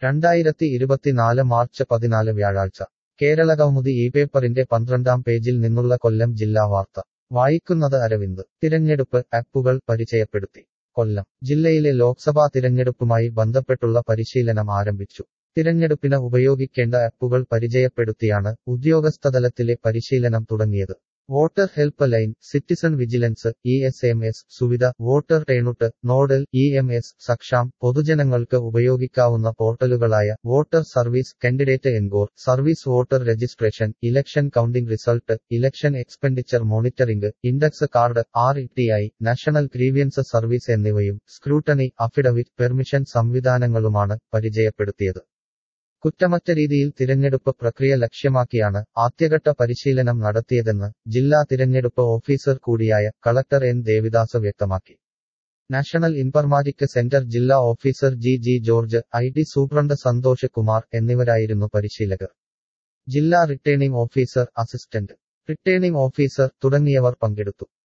രണ്ടായിരത്തി ഇരുപത്തിനാല് മാർച്ച് പതിനാല് വ്യാഴാഴ്ച കേരളകൗമുദി ഈ പേപ്പറിന്റെ പന്ത്രണ്ടാം പേജിൽ നിന്നുള്ള കൊല്ലം ജില്ലാ വാർത്ത വായിക്കുന്നത് അരവിന്ദ് തിരഞ്ഞെടുപ്പ് ആപ്പുകൾ പരിചയപ്പെടുത്തി കൊല്ലം ജില്ലയിലെ ലോക്സഭാ തിരഞ്ഞെടുപ്പുമായി ബന്ധപ്പെട്ടുള്ള പരിശീലനം ആരംഭിച്ചു തിരഞ്ഞെടുപ്പിന് ഉപയോഗിക്കേണ്ട ആപ്പുകൾ പരിചയപ്പെടുത്തിയാണ് ഉദ്യോഗസ്ഥതലത്തിലെ പരിശീലനം തുടങ്ങിയത് voter help line citizen vigilance E S M S Suvidha voter turnout nodal E M S Saksham പൊതുജനങ്ങൾക്ക് ഉപയോഗിക്കാവുന്ന പോർട്ടലുകളായ voter service candidate encore service voter registration election counting result election expenditure monitoring index card R E T I national grievance service എന്നിവയും scrutiny affidavit permission സംവിധാനങ്ങളുമാണ് പരിചയപ്പെടുത്തിയത് കുറ്റമറ്റ രീതിയിൽ തിരഞ്ഞെടുപ്പ് പ്രക്രിയ ലക്ഷ്യമാക്കിയാണ് ആദ്യഘട്ട പരിശീലനം നടത്തിയതെന്ന് ജില്ലാ തിരഞ്ഞെടുപ്പ് ഓഫീസർ കൂടിയായ കളക്ടർ എൻ ദേവിദാസ് വ്യക്തമാക്കി നാഷണൽ ഇൻഫർമാറ്റിക് സെന്റർ ജില്ലാ officer G G George I T superintendent Santhosh Kumar എന്നിവരായിരുന്നു പരിശീലകർ ജില്ലാ returning officer assistant returning officer തുടങ്ങിയവർ പങ്കെടുത്തു